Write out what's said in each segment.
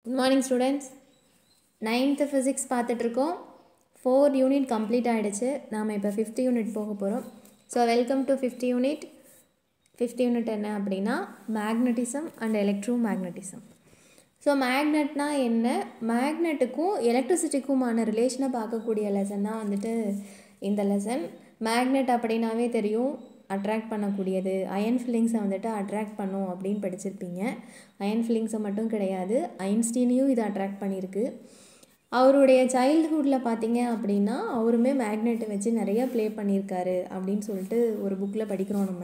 good morning students ninth physics பார்த்துட்ருக்கோம் four unit complete ஆகிடுச்சு நாம் இப்போ ஃபிஃப்த் யூனிட் போக போகிறோம் so welcome to fifth unit fifth unit என்ன அப்படின்னா magnetism and electromagnetism so மேக்னெட்னா என்ன மேக்னெட்டுக்கும் எலக்ட்ரிசிட்டிக்குமான ரிலேஷனை பார்க்கக்கூடிய லெசன் தான் வந்துட்டு இந்த லெசன் மேக்னெட் அப்படின்னாவே தெரியும் அட்ராக்ட் பண்ணக்கூடியது அயன் ஃபில்லிங்ஸை வந்துட்டு அட்ராக்ட் பண்ணும் அப்படின்னு படிச்சிருப்பீங்க அயன் ஃபில்லிங்ஸை மட்டும் கிடையாது ஐன்ஸ்டீனையும் இது அட்ராக்ட் பண்ணியிருக்கு அவருடைய சைல்டுஹுட்டில் பார்த்தீங்க அப்படின்னா அவருமே மேக்னெட்டை வச்சு நிறைய ப்ளே பண்ணியிருக்காரு அப்படின்னு சொல்லிட்டு ஒரு புக்கில் படிக்கிறோம் நம்ம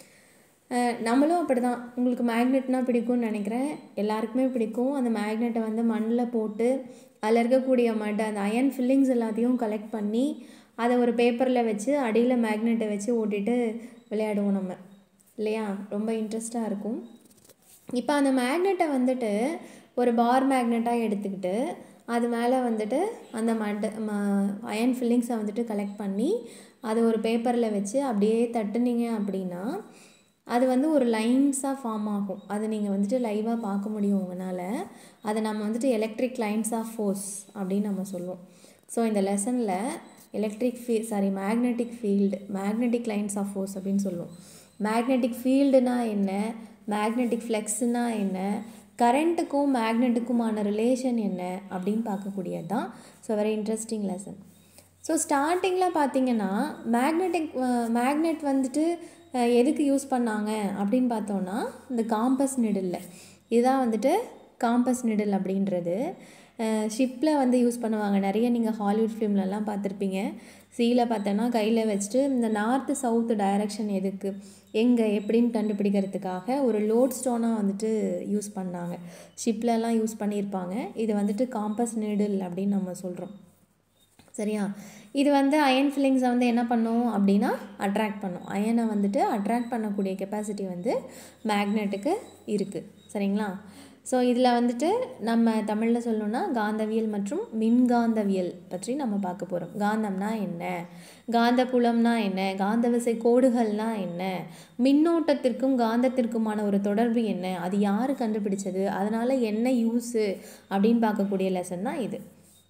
அஹ் நம்மளும் அப்படி தான் உங்களுக்கு மேக்னெட்னா பிடிக்கும்னு நினைக்கிறேன் எல்லாருக்குமே பிடிக்கும் அந்த மேக்னெட்டை வந்து மண்ணில் போட்டு அதில் இருக்கக்கூடிய மட் அந்த அயன் ஃபில்லிங்ஸ் எல்லாத்தையும் கலெக்ட் பண்ணி அதை ஒரு பேப்பரில் வச்சு அடியில் மேக்னெட்டை வச்சு ஓட்டிட்டு விளையாடுவோம் நம்ம இல்லையா ரொம்ப இன்ட்ரெஸ்டாக இருக்கும் இப்போ அந்த மேக்னெட்டை வந்துட்டு ஒரு பார் மேக்னெட்டாக எடுத்துக்கிட்டு அது மேலே வந்துட்டு அந்த மட் அயன் ஃபில்லிங்ஸை வந்துட்டு கலெக்ட் பண்ணி அதை ஒரு பேப்பரில் வச்சு அப்படியே தட்டுனீங்க அப்படின்னா அது வந்து ஒரு லைன்ஸாக ஃபார்ம் ஆகும் அது நீங்கள் வந்துட்டு லைவாக பார்க்க முடியும் உங்களால் அதை நம்ம வந்துட்டு எலக்ட்ரிக் லைன்ஸ் ஆஃப் ஃபோர்ஸ் அப்படின்னு நம்ம சொல்லுவோம் ஸோ இந்த லெசனில் எலக்ட்ரிக் ஃபீ sorry magnetic field magnetic lines of force அப்படின்னு சொல்லுவோம் மேக்னெட்டிக் ஃபீல்டுனா என்ன மேக்னெட்டிக் ஃப்ளெக்ஸுனா என்ன கரண்ட்டுக்கும் மேக்னெட்டுக்குமான ரிலேஷன் என்ன அப்படின்னு பார்க்கக்கூடியது தான் so very interesting lesson so ஸ்டார்டிங்கில் பார்த்தீங்கன்னா மேக்னெட்டிக் மேக்னெட் வந்துட்டு அஹ், எதுக்கு யூஸ் பண்ணாங்க அப்படின்னு பார்த்தோன்னா இந்த காம்பஸ் நிடில் இதுதான் வந்துட்டு காம்பஸ் நிடில் அப்படின்றது ஷிப்பில் வந்து யூஸ் பண்ணுவாங்க நிறைய நீங்கள் ஹாலிவுட் ஃபிலிம்லலாம் பார்த்துருப்பீங்க சீல பார்த்தோன்னா கையில் வச்சுட்டு இந்த நார்த்து சவுத்து டைரக்ஷன் எதுக்கு எங்கே எப்படின்னு கண்டுபிடிக்கிறதுக்காக ஒரு லோட் ஸ்டோனாக வந்துட்டு யூஸ் பண்ணாங்க ஷிப்லலாம் யூஸ் பண்ணியிருப்பாங்க இது வந்துட்டு காம்பஸ் நீடில் அப்படின்னு நம்ம சொல்கிறோம் சரியா இது வந்து அயன் ஃபில்லிங்ஸை வந்து என்ன பண்ணும் அப்படின்னா அட்ராக்ட் பண்ணும் அயனை வந்துட்டு அட்ராக்ட் பண்ணக்கூடிய கெப்பாசிட்டி வந்து மேக்னெட்டுக்கு இருக்குது சரிங்களா ஸோ இதில் வந்துட்டு நம்ம தமிழில் சொல்லணும்னா காந்தவியல் மற்றும் மின்காந்தவியல் பற்றி நம்ம பார்க்க போகிறோம் காந்தம்னா என்ன காந்தப்புலம்னா என்ன காந்த விசை கோடுகள்னா என்ன மின்னோட்டத்திற்கும் காந்தத்திற்குமான ஒரு தொடர்பு என்ன அது யார் கண்டுபிடிச்சது அதனால் என்ன யூஸு அப்படின்னு பார்க்கக்கூடிய லெசன் தான் இது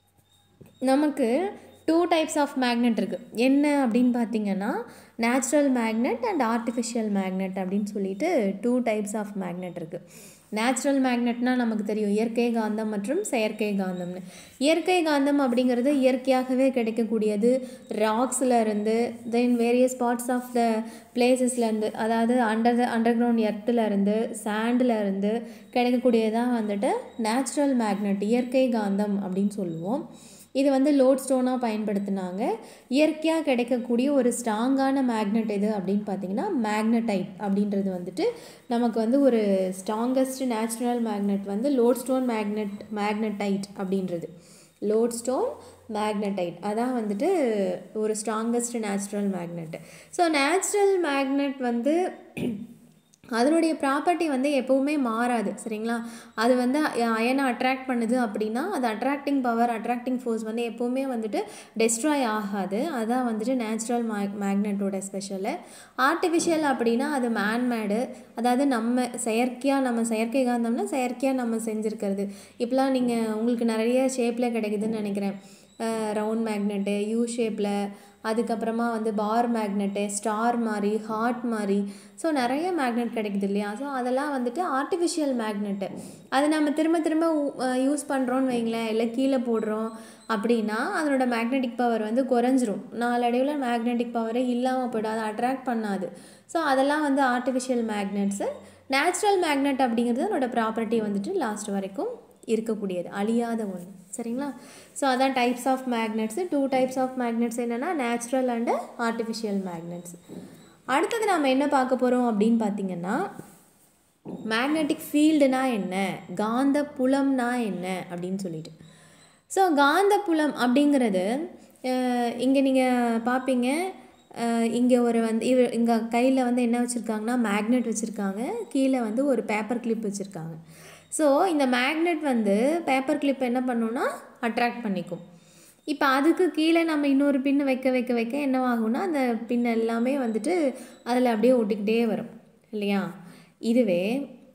நமக்கு டூ டைப்ஸ் ஆஃப் மேக்னெட் இருக்குது என்ன அப்படின்னு பார்த்தீங்கன்னா natural magnet and artificial magnet அப்படின்னு சொல்லிட்டு டூ டைப்ஸ் ஆஃப் மேக்னெட் இருக்குது நேச்சுரல் மேக்னெட்னால் நமக்கு தெரியும் இயற்கை காந்தம் மற்றும் செயற்கை காந்தம்னு இயற்கை காந்தம் அப்படிங்கிறது இயற்கையாகவே கிடைக்கக்கூடியது ராக்ஸில் இருந்து then various parts of the பிளேசஸ்லேருந்து அதாவது அண்டர் த அண்டர் கிரவுண்ட் எர்த்தில் இருந்து சாண்டில் இருந்து கிடைக்கக்கூடியதான் வந்துட்டு நேச்சுரல் மேக்னெட் இயற்கை காந்தம் அப்படின்னு சொல்லுவோம் இது வந்து லோட் ஸ்டோனாக பயன்படுத்தினாங்க இயற்கையாக கிடைக்கக்கூடிய ஒரு ஸ்ட்ராங்கான மேக்னெட் எது அப்படின்னு பார்த்தீங்கன்னா மேக்னடைட் அப்படின்றது வந்துட்டு நமக்கு வந்து ஒரு ஸ்ட்ராங்கஸ்ட் நேச்சுரல் மேக்னெட் வந்து லோட் ஸ்டோன் மேக்னெட் மேக்னடைட் அப்படின்றது லோட் ஸ்டோன் மேக்னடைட் அதான் வந்துட்டு ஒரு strongest natural magnet so natural magnet வந்து அதனுடைய ப்ராப்பர்ட்டி வந்து எப்போவுமே மாறாது சரிங்களா அது வந்து அயனை அட்ராக்ட் பண்ணுது அப்படின்னா அது அட்ராக்டிங் பவர் அட்ராக்டிங் ஃபோர்ஸ் வந்து எப்போவுமே வந்துட்டு டெஸ்ட்ராய் ஆகாது அதான் வந்துட்டு நேச்சுரல் மேக் மேக்னெட்டோட ஸ்பெஷலு ஆர்டிஃபிஷியல் அப்படின்னா அது மேன்மேடு அதாவது நம்ம செயற்கையாக நம்ம செயற்கை காந்தம்னா செயற்கையாக நம்ம செஞ்சுருக்கிறது இப்போலாம் நீங்கள் உங்களுக்கு நிறைய ஷேப்பில் கிடைக்குதுன்னு நினைக்கிறேன் ரவுண்ட் மேக்னெட்டு யூ ஷேப்பில் அதுக்கப்புறமா வந்து பார் மேக்னெட்டு ஸ்டார் மாதிரி ஹார்ட் மாதிரி ஸோ நிறைய மேக்னெட் கிடைக்குது இல்லையா ஸோ அதெல்லாம் வந்துட்டு ஆர்டிஃபிஷியல் மேக்னெட்டு அது நம்ம திரும்ப திரும்ப யூஸ் பண்ணுறோன்னு வைங்களேன் இல்லை கீழே போடுறோம் அப்படின்னா அதனோட மேக்னெட்டிக் பவர் வந்து குறைஞ்சிரும் நாளடைவில் மேக்னெட்டிக் பவரே இல்லாமல் போய்டும் அதை அட்ராக்ட் பண்ணாது ஸோ அதெல்லாம் வந்து ஆர்டிஃபிஷியல் மேக்னெட்ஸு நேச்சுரல் மேக்னெட் அப்படிங்கிறது அதனோட ப்ராப்பர்ட்டி வந்துட்டு லாஸ்ட் வரைக்கும் இருக்கக்கூடியது அழியாத ஒன்று சரிங்களா ஸோ அதான் types of magnets two types of magnets என்னென்னா நேச்சுரல் அண்டு ஆர்டிஃபிஷியல் மேக்னெட்ஸ் அடுத்தது நாம் என்ன பார்க்க போகிறோம் அப்படின்னு பார்த்தீங்கன்னா மேக்னெட்டிக் ஃபீல்டுனா என்ன காந்த புலம்னா என்ன அப்படின்னு சொல்லிட்டு ஸோ காந்த புலம் அப்படிங்கிறது இங்கே நீங்கள் பார்ப்பீங்க இங்கே ஒரு வந்து இவ இங்கே கையில் வந்து என்ன வச்சுருக்காங்கன்னா மேக்னெட் வச்சுருக்காங்க கீழே வந்து ஒரு பேப்பர் கிளிப் வச்சுருக்காங்க ஸோ இந்த மேக்னெட் வந்து பேப்பர் கிளிப் என்ன பண்ணுன்னா அட்ராக்ட் பண்ணிக்கும் இப்போ அதுக்கு கீழே நம்ம இன்னொரு பின்னு வைக்க வைக்க வைக்க என்னவாகும்னா அந்த பின் எல்லாமே வந்துட்டு அதில் அப்படியே ஒட்டிக்கிட்டே வரும் இல்லையா இதுவே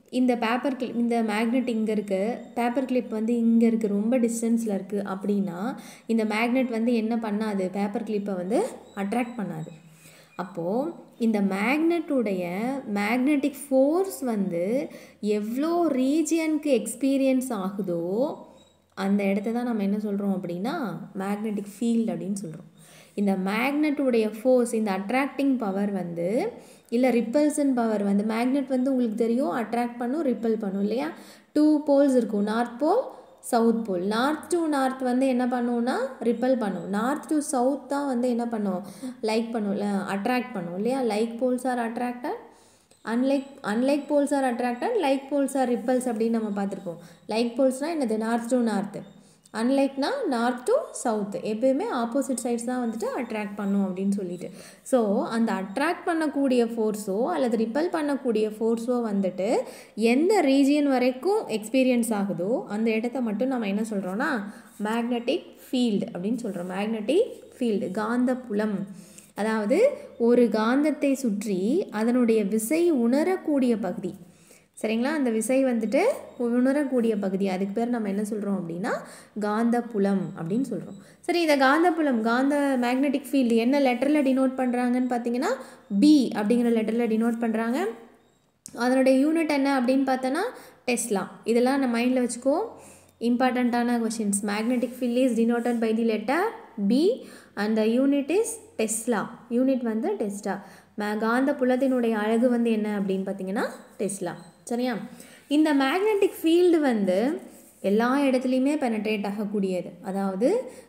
இந்த பேப்பர் கிளிப் இந்த மேக்னெட் இங்கே இருக்குது பேப்பர் கிளிப் வந்து இங்கே இருக்குது ரொம்ப டிஸ்டன்ஸில் இருக்குது அப்படின்னா இந்த மேக்னெட் வந்து என்ன பண்ணாது பேப்பர் கிளிப்பை வந்து அட்ராக்ட் பண்ணாது அப்போது இந்த மேக்னெட்டுடைய மேக்னெட்டிக் ஃபோர்ஸ் வந்து எவ்வளோ ரீஜியனுக்கு எக்ஸ்பீரியன்ஸ் ஆகுதோ அந்த இடத்த தான் நம்ம என்ன சொல்கிறோம் அப்படின்னா மேக்னெட்டிக் ஃபீல்டு அப்படின்னு சொல்கிறோம் இந்த மேக்னெட்டுடைய ஃபோர்ஸ் இந்த அட்ராக்டிங் பவர் வந்து இல்லை ரிப்பல்சன் பவர் வந்து மேக்னெட் வந்து உங்களுக்கு தெரியும் அட்ராக்ட் பண்ணும் ரிப்பல் பண்ணும் இல்லையா டூ போல்ஸ் இருக்கும் north pole south pole north to north வந்து என்ன பண்ணுவோம்னா ரிப்பல் பண்ணும் நார்த் டு சவுத் தான் வந்து என்ன பண்ணும் லைக் பண்ணும்ல அட்ராக்ட் பண்ணும் இல்லையா like poles are attracted unlike unlike poles are attracted like poles are repels அப்படின்னு நம்ம பார்த்துருப்போம் லைக் போல்ஸ்னால் என்னது நார்த் டு நார்த்து அன்லைக்னா நார்த் டு சவுத் எப்பயுமே ஆப்போசிட் சைட்ஸ் தான் வந்துட்டு அட்ராக்ட் பண்ணும் அப்படின்னு சொல்லிட்டு ஸோ அந்த அட்ராக்ட் பண்ணக்கூடிய ஃபோர்ஸோ அல்லது ரிப்பல் பண்ணக்கூடிய ஃபோர்ஸோ வந்துட்டு எந்த ரீஜியன் வரைக்கும் எக்ஸ்பீரியன்ஸ் ஆகுதோ அந்த இடத்த மட்டும் நம்ம என்ன சொல்கிறோன்னா மேக்னெட்டிக் ஃபீல்டு அப்படின்னு சொல்கிறோம் மேக்னெட்டிக் ஃபீல்டு காந்த புலம் அதாவது ஒரு காந்தத்தை சுற்றி அதனுடைய விசை உணரக்கூடிய பகுதி சரிங்களா அந்த விசை வந்துட்டு உணரக்கூடிய பகுதி அதுக்கு பேர் நம்ம என்ன சொல்கிறோம் அப்படின்னா காந்த புலம் அப்படின்னு சொல்கிறோம் சரி இந்த காந்த புலம் காந்த மேக்னெட்டிக் ஃபீல்டு என்ன லெட்டரில் டினோட் பண்ணுறாங்கன்னு பார்த்தீங்கன்னா பி அப்படிங்கிற லெட்டரில் டினோட் பண்ணுறாங்க அதனுடைய யூனிட் என்ன அப்படின்னு பார்த்தோன்னா டெஸ்லா இதெல்லாம் நம்ம மைண்டில் வச்சுக்கோ இம்பார்ட்டண்ட்டான questions magnetic field is denoted by the letter B and the unit is tesla unit வந்து டெஸ்டா மே காந்த புலத்தினுடைய அழகு வந்து என்ன அப்படின்னு பார்த்தீங்கன்னா டெஸ்லா சரியா இந்த மேக்னெட்டிக் ஃபீல்டு வந்து எல்லா இடத்துலையுமே பெனட்ரேட் ஆகக்கூடியது அதாவது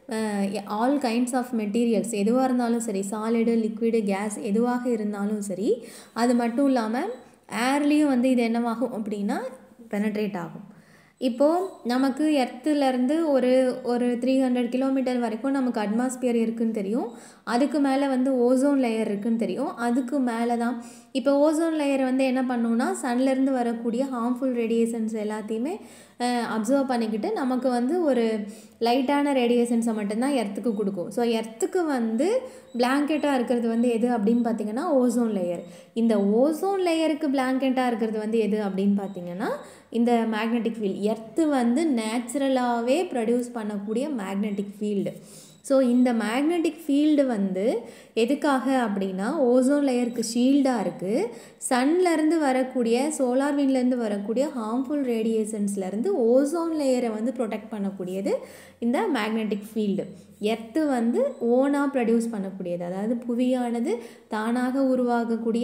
ஆல் கைண்ட்ஸ் ஆஃப் மெட்டீரியல்ஸ் எதுவாக இருந்தாலும் சரி சாலிடு லிக்விடு கேஸ் எதுவாக இருந்தாலும் சரி அது மட்டும் இல்லாமல் ஏர்லேயும் வந்து இது என்னவாகும் அப்படின்னா பெனட்ரேட் ஆகும் இப்போது நமக்கு எர்த்துலேருந்து ஒரு ஒரு த்ரீ ஹண்ட்ரட் கிலோமீட்டர் வரைக்கும் நமக்கு அட்மாஸ்பியர் இருக்குன்னு தெரியும் அதுக்கு மேலே வந்து ஓசோன் லேயர் இருக்குன்னு தெரியும் அதுக்கு மேலே தான் இப்போ ஓசோன் லேயர் வந்து என்ன பண்ணுன்னா சன்லேருந்து வரக்கூடிய ஹார்ம்ஃபுல் ரேடியேஷன்ஸ் எல்லாத்தையுமே அப்சர்வ் பண்ணிக்கிட்டு நமக்கு வந்து ஒரு லைட்டான ரேடியேஷன்ஸை மட்டும்தான் எர்த்துக்கு கொடுக்கும் ஸோ எர்த்துக்கு வந்து பிளாங்கெட்டாக இருக்கிறது வந்து எது அப்படின்னு பார்த்தீங்கன்னா ஓசோன் லேயர் இந்த ஓசோன் லேயருக்கு பிளாங்கெட்டாக இருக்கிறது வந்து எது அப்படின்னு பார்த்தீங்கன்னா இந்த மேக்னெட்டிக் ஃபீல்டு எர்த்து வந்து நேச்சுரலாகவே ப்ரொடியூஸ் பண்ணக்கூடிய மேக்னெட்டிக் ஃபீல்டு ஸோ இந்த மேக்னெட்டிக் ஃபீல்டு வந்து எதுக்காக அப்படின்னா ஓசோன் லேயருக்கு ஷீல்டாக இருக்குது சன்லேருந்து வரக்கூடிய சோலார் விண்லேருந்து வரக்கூடிய ஹார்ம்ஃபுல் ரேடியேஷன்ஸ்லேருந்து ஓசோன் லேயரை வந்து ப்ரொடெக்ட் பண்ணக்கூடியது இந்த மேக்னெட்டிக் ஃபீல்டு எர்த்து வந்து ஓனாக ப்ரொடியூஸ் பண்ணக்கூடியது அதாவது புவியானது தானாக உருவாகக்கூடிய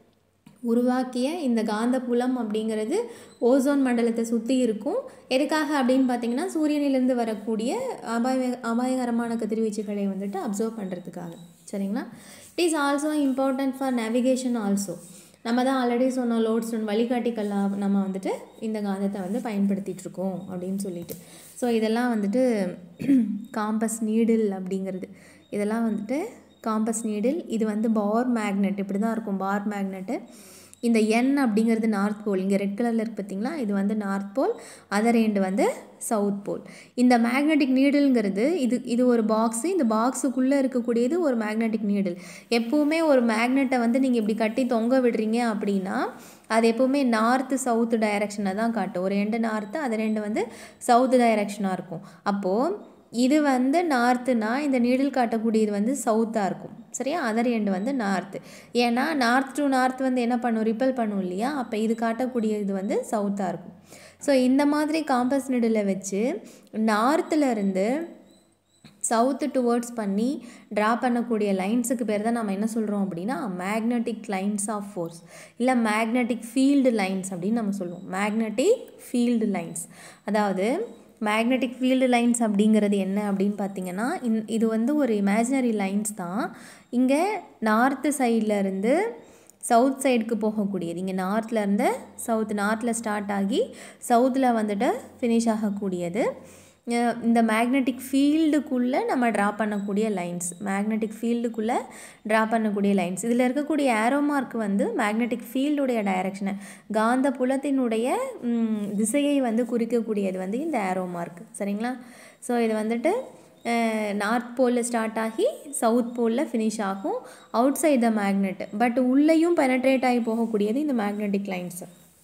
உருவாக்கிய இந்த காந்த புலம் அப்படிங்கிறது ஓசோன் மண்டலத்தை சுற்றி இருக்கும் எதுக்காக அப்படின்னு பார்த்தீங்கன்னா சூரியனிலேருந்து வரக்கூடிய அபாய அபாயகரமான கதிர்வீச்சுகளை வந்துட்டு அப்சர்வ் பண்ணுறதுக்காக சரிங்களா it is also important for navigation also நம்ம தான் ஆல்ரெடி சொன்னோம் லோட்ஸ்டோன் வழிகாட்டிக்கெல்லாம் நம்ம வந்துட்டு இந்த காந்தத்தை வந்து பயன்படுத்திகிட்டு இருக்கோம் அப்படின்னு சொல்லிட்டு ஸோ இதெல்லாம் வந்துட்டு காம்பஸ் நீடில் அப்படிங்கிறது இதெல்லாம் வந்துட்டு காம்பஸ் நீடில் இது வந்து பார் மேக்னெட் இப்படி தான் இருக்கும் பார் மேக்னெட்டு இந்த என் அப்படிங்கிறது நார்த் போல் இங்கே ரெட் கலரில் இருக்கு பார்த்தீங்களா இது வந்து நார்த் போல் அதர் எண்டு வந்து சவுத் போல் இந்த மேக்னெட்டிக் நீடில்ங்கிறது இது இது ஒரு பாக்ஸு இந்த பாக்ஸுக்குள்ளே இருக்கக்கூடியது ஒரு மேக்னெட்டிக் நீடில் எப்போவுமே ஒரு மேக்னெட்டை வந்து நீங்கள் இப்படி கட்டி தொங்க விடுறீங்க அப்படின்னா அது எப்போவுமே நார்த்து சவுத்து டைரக்ஷனை தான் காட்டும் ஒரு ரெண்டு நார்த்து அது ரெண்டு வந்து சவுத்து டைரக்ஷனாக இருக்கும் அப்போது இது வந்து நார்த்துனா இந்த நீடில் காட்டக்கூடியது வந்து சவுத்தாக இருக்கும் சரியா அதர் எண்டு வந்து நார்த்து ஏன்னா நார்த் டு நார்த் வந்து என்ன பண்ணும் ரிப்பல் பண்ணும் இல்லையா அப்போ இது காட்டக்கூடியது வந்து சவுத்தாக இருக்கும் ஸோ இந்த மாதிரி காம்பஸ் நீடில் வச்சு நார்த்தில் இருந்து சவுத்து டுவர்ட்ஸ் பண்ணி ட்ரா பண்ணக்கூடிய லைன்ஸுக்கு பேர் தான் நம்ம என்ன சொல்கிறோம் அப்படின்னா மேக்னெட்டிக் லைன்ஸ் ஆஃப் ஃபோர்ஸ் இல்லை மேக்னெட்டிக் ஃபீல்டு லைன்ஸ் அப்படின்னு நம்ம சொல்லுவோம் மேக்னெட்டிக் ஃபீல்டு லைன்ஸ் அதாவது மேக்னெட்டிக் ஃபீல்டு லைன்ஸ் அப்படிங்கிறது என்ன அப்படின்னு பார்த்தீங்கன்னா இந் இது வந்து ஒரு இமேஜினரி லைன்ஸ் தான் இங்கே நார்த்து சைடில் இருந்து சவுத் சைடுக்கு போகக்கூடியது இங்கே நார்த்லேருந்து சவுத் நார்த்தில் ஸ்டார்ட் ஆகி சவுத்தில் வந்துட்டு ஃபினிஷ் ஆகக்கூடியது இந்த மேக்னெட்டிக் ஃபீல்டுக்குள்ளே நம்ம ட்ரா பண்ணக்கூடிய லைன்ஸ் மேக்னெட்டிக் ஃபீல்டுக்குள்ளே ட்ரா பண்ணக்கூடிய லைன்ஸ் இதில் இருக்கக்கூடிய ஏரோ மார்க் வந்து மேக்னெட்டிக் ஃபீல்டுடைய டைரக்ஷனை காந்த புலத்தினுடைய திசையை வந்து குறிக்கக்கூடியது வந்து இந்த ஏரோ மார்க் சரிங்களா ஸோ இது வந்துட்டு நார்த் போலில் ஸ்டார்ட் ஆகி சவுத் போலில் ஃபினிஷ் ஆகும் outside the magnet but உள்ளேயும் பெனட்ரேட் ஆகி போகக்கூடியது இந்த மேக்னெட்டிக் லைன்ஸு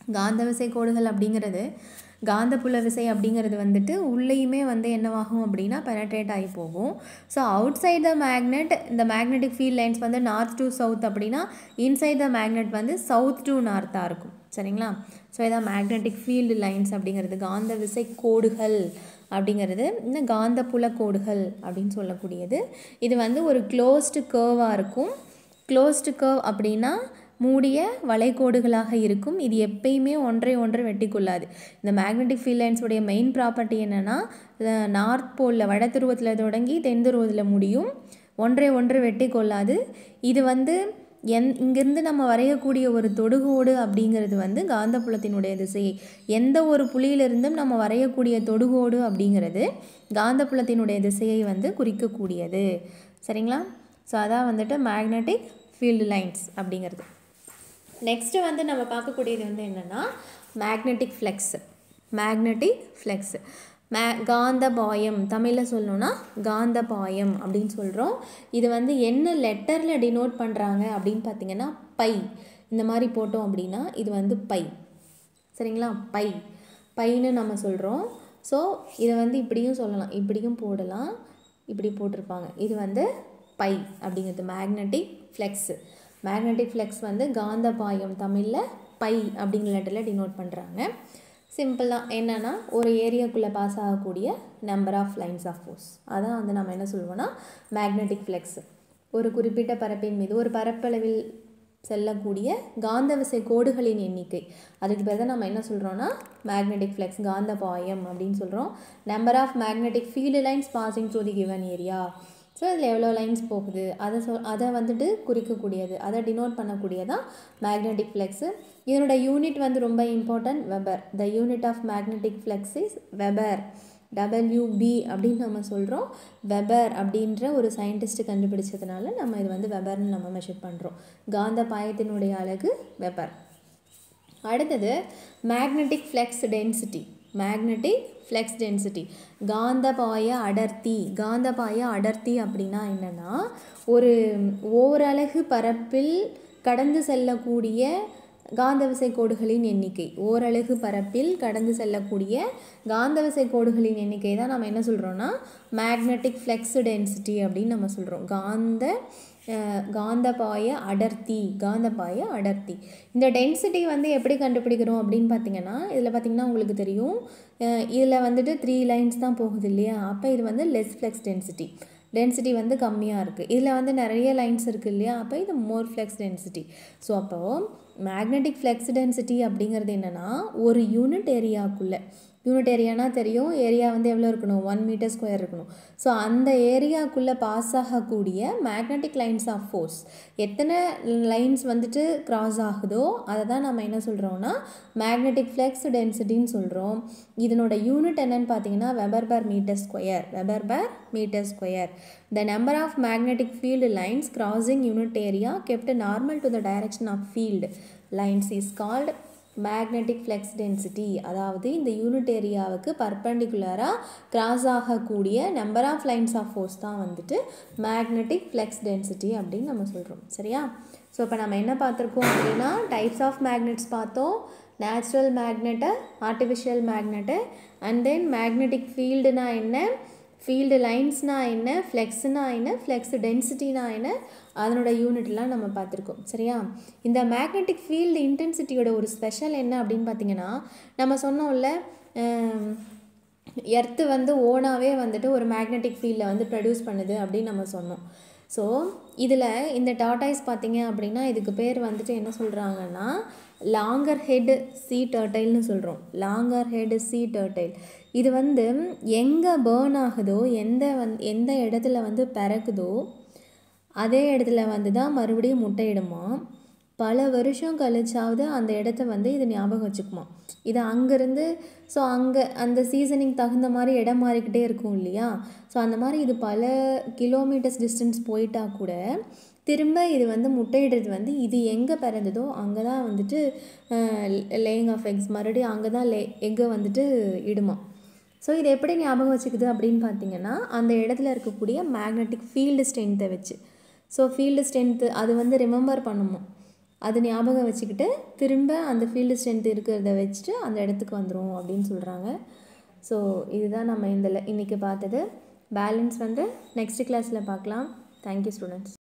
காந்த விசை கோடுகள் அப்படிங்கிறது காந்தப்புல விசை அப்படிங்கிறது வந்துட்டு உள்ளேயுமே வந்து என்னவாகும் அப்படின்னா பெனட்ரேட் ஆகி போகும் so outside the magnet இந்த மேக்னெட்டிக் ஃபீல்ட் லைன்ஸ் வந்து நார்த் டு சவுத் அப்படின்னா இன்சைட் த மேக்னெட் வந்து சவுத் டு நார்த்தாக இருக்கும் சரிங்களா ஸோ இதான் மேக்னெட்டிக் ஃபீல்டு லைன்ஸ் அப்படிங்கிறது காந்த விசை கோடுகள் அப்படிங்கிறது இந்த காந்தப்புல கோடுகள் அப்படின்னு சொல்லக்கூடியது இது வந்து ஒரு க்ளோஸ்டு கேர்வாக இருக்கும் க்ளோஸ்டு கர்வ் அப்படின்னா மூடிய வளைகோடுகளாக இருக்கும் இது எப்பயுமே ஒன்றை ஒன்று வெட்டி கொள்ளாது இந்த மேக்னெட்டிக் ஃபீல்ட் லைன்ஸுடைய மெயின் ப்ராப்பர்ட்டி என்னென்னா நார்த் போலில் வட துருவத்தில் தொடங்கி தென் துருவத்தில் முடியும் ஒன்றை ஒன்று வெட்டி கொள்ளாது இது வந்து எந் இங்கேருந்து நம்ம வரையக்கூடிய ஒரு தொடுகோடு அப்படிங்கிறது வந்து காந்தப்புலத்தினுடைய திசை எந்த ஒரு புள்ளியிலிருந்தும் நம்ம வரையக்கூடிய தொடுகோடு அப்படிங்கிறது காந்தப்புலத்தினுடைய திசையை வந்து குறிக்கக்கூடியது சரிங்களா ஸோ அதான் வந்துட்டு மேக்னெட்டிக் ஃபீல்டு லைன்ஸ் அப்படிங்கிறது நெக்ஸ்ட்டு வந்து நம்ம பார்க்கக்கூடியது வந்து என்னென்னா மேக்னெட்டிக் ஃப்ளெக்ஸ் மேக்னெட்டிக் ஃப்ளெக்ஸ் மே காந்தபாயம் தமிழில் சொல்லணும்னா காந்தபாயம் அப்படின்னு சொல்கிறோம் இது வந்து என்ன லெட்டரில் டினோட் பண்ணுறாங்க அப்படின்னு பார்த்தீங்கன்னா பை இந்த மாதிரி போட்டோம் அப்படின்னா இது வந்து பை சரிங்களா பை பைன்னு நம்ம சொல்கிறோம் ஸோ இதை வந்து இப்படியும் சொல்லலாம் இப்படியும் போடலாம் இப்படி போட்டிருப்பாங்க இது வந்து பை அப்படிங்கிறது மேக்னெட்டிக் ஃப்ளெக்ஸு மேக்னெட்டிக் ஃப்ளெக்ஸ் வந்து காந்தபாயம் தமிழில் பை அப்படிங்கிற லெட்டரில் டினோட் பண்ணுறாங்க சிம்பிளாக என்னென்னா ஒரு ஏரியாக்குள்ளே பாஸ் ஆகக்கூடிய number of lines of force அதான் வந்து நம்ம என்ன சொல்லுவோம்னா மேக்னெட்டிக் ஃப்ளெக்ஸ் ஒரு குறிப்பிட்ட பரப்பின் மீது ஒரு பரப்பளவில் செல்லக்கூடிய காந்த விசை கோடுகளின் எண்ணிக்கை அதுக்கு பேர் தான் நம்ம என்ன சொல்கிறோன்னா மேக்னெட்டிக் ஃப்ளெக்ஸ் காந்த பாயம் அப்படின்னு சொல்கிறோம் number of magnetic field lines passing through the given area so இதில் எவ்வளோ லைன்ஸ் போகுது அதை சொல் அதை வந்துட்டு குறிக்கக்கூடியது அதை டினோட் பண்ணக்கூடியதான் மேக்னெட்டிக் ஃப்ளெக்ஸு இதனோட யூனிட் வந்து ரொம்ப important weber the unit of magnetic flux is weber WB அப்படின்னு நம்ம சொல்கிறோம் வெபர் அப்படின்ற ஒரு சயின்டிஸ்ட் கண்டுபிடிச்சதுனால நம்ம இது வந்து வெபர்னு நம்ம மெஷர் பண்ணுறோம் காந்த பாயத்தினுடைய அழகு வெபர் அடுத்தது magnetic flux density magnetic flux density காந்தபாய அடர்த்தி காந்தபாய அடர்த்தி அப்படின்னா என்னென்னா ஒரு ஓரலகு பரப்பில் கடந்து செல்லக்கூடிய காந்த விசை கோடுகளின் எண்ணிக்கை ஓரலகு பரப்பில் கடந்து செல்லக்கூடிய காந்த விசை கோடுகளின் எண்ணிக்கை தான் நம்ம என்ன சொல்கிறோன்னா மேக்னெட்டிக் ஃப்ளெக்ஸ் டென்சிட்டி அப்படின்னு நம்ம சொல்கிறோம் காந்த காந்தபாய அடர்த்தி காந்தபாய அடர்த்தி இந்த டென்சிட்டி வந்து எப்படி கண்டுபிடிக்கிறோம் அப்படின்னு பார்த்தீங்கன்னா இதில் பார்த்தீங்கன்னா உங்களுக்கு தெரியும் இதில் வந்துட்டு த்ரீ லைன்ஸ் தான் போகுது இல்லையா அப்போ இது வந்து லெஸ் ஃப்ளெக்ஸ் டென்சிட்டி டென்சிட்டி வந்து கம்மியாக இருக்குது இதில் வந்து நிறைய லைன்ஸ் இருக்குது இல்லையா அப்போ இது மோர் ஃப்ளெக்ஸ் டென்சிட்டி ஸோ அப்போது மேக்னெட்டிக் ஃப்ளெக்ஸ் டென்சிட்டி அப்படிங்கிறது என்னென்னா ஒரு யூனிட் ஏரியாவுக்குள்ளே யூனிட் ஏரியானா தெரியும் ஏரியா வந்து எவ்வளோ இருக்கணும் ஒன் மீட்டர் ஸ்கொயர் இருக்கணும் ஸோ அந்த ஏரியாக்குள்ளே பாஸ் ஆகக்கூடிய மேக்னெட்டிக் லைன்ஸ் ஆஃப் ஃபோர்ஸ் எத்தனை லைன்ஸ் வந்துட்டு கிராஸ் ஆகுதோ அதை தான் நம்ம என்ன சொல்கிறோம்னா மேக்னெட்டிக் ஃப்ளெக்ஸ் டென்சிட்டின்னு சொல்கிறோம் இதனோட யூனிட் என்னன்னு பார்த்தீங்கன்னா weber per metre square weber per metre square the number of magnetic field lines crossing unit area kept normal to the direction of field lines is called magnetic flux density அதாவது இந்த unit ஏரியாவுக்கு பர்பண்டிகுலராக cross ஆகக்கூடிய number of lines of force தான் வந்துட்டு magnetic flux density அப்படின்னு நம்ம சொல்கிறோம் சரியா ஸோ இப்போ நம்ம என்ன பார்த்துருக்கோம் அப்படின்னா டைப்ஸ் ஆஃப் மேக்னெட்ஸ் பார்த்தோம் natural magnet artificial magnet and then magnetic ஃபீல்டுனா என்ன ஃபீல்டு லைன்ஸ்னா என்ன ஃப்ளெக்ஸ்னா என்ன ஃப்ளெக்ஸ் டென்சிட்டினா என்ன அதனோட யூனிட்லாம் நம்ம பார்த்துருக்கோம் சரியா இந்த மேக்னெட்டிக் ஃபீல்டு இன்டென்சிட்டியோட ஒரு ஸ்பெஷல் என்ன அப்படின்னு பார்த்தீங்கன்னா நம்ம சொன்னோம்ல எர்த்து வந்து ஓனாகவே வந்துட்டு ஒரு மேக்னெட்டிக் ஃபீல்டை வந்து ப்ரொடியூஸ் பண்ணுது அப்படின்னு நம்ம சொன்னோம் ஸோ இதில் இந்த டாட்டாய்ஸ் பார்த்தீங்க அப்படின்னா இதுக்கு பேர் வந்துட்டு என்ன சொல்கிறாங்கன்னா லாங்கர் ஹெட் சி டர்டைல்னு சொல்கிறோம் லாங்கர் ஹெட் சி டர்டைல் இது வந்து எங்கே பேர்ன் ஆகுதோ எந்த வந் எந்த இடத்துல வந்து பிறக்குதோ அதே இடத்துல வந்து தான் மறுபடியும் முட்டையிடுமா பல வருஷம் கழிச்சாவது அந்த இடத்த வந்து இது ஞாபகம் வச்சுக்குமா இது அங்கேருந்து ஸோ அங்கே அந்த சீசனிங் தகுந்த மாதிரி இடம் மாறிக்கிட்டே இருக்கும் இல்லையா ஸோ அந்த மாதிரி இது பல கிலோமீட்டர்ஸ் டிஸ்டன்ஸ் போயிட்டா கூட திரும்ப இது வந்து முட்டையிடுறது வந்து இது எங்கே பிறந்ததோ அங்கே தான் வந்துட்டு லேயிங் ஆஃப் எக்ஸ் மறுபடியும் அங்கே தான் லே எக்கை வந்துட்டு இடுமா ஸோ இது எப்படி ஞாபகம் வச்சுக்குது அப்படின்னு பார்த்தீங்கன்னா அந்த இடத்துல இருக்கக்கூடிய மேக்னெட்டிக் ஃபீல்டு ஸ்ட்ரென்த்தை வச்சு ஸோ ஃபீல்டு ஸ்ட்ரென்த்து அது வந்து ரிமெம்பர் பண்ணுமோ அது ஞாபகம் வச்சுக்கிட்டு திரும்ப அந்த ஃபீல்டு ஸ்ட்ரென்த் இருக்கிறத வச்சுட்டு அந்த இடத்துக்கு வந்துடும் அப்படின்னு சொல்கிறாங்க ஸோ இதுதான் நம்ம இந்த இன்றைக்கி பார்த்தது பேலன்ஸ் வந்து நெக்ஸ்ட் கிளாஸில் பார்க்கலாம் தேங்க்யூ ஸ்டூடெண்ட்ஸ்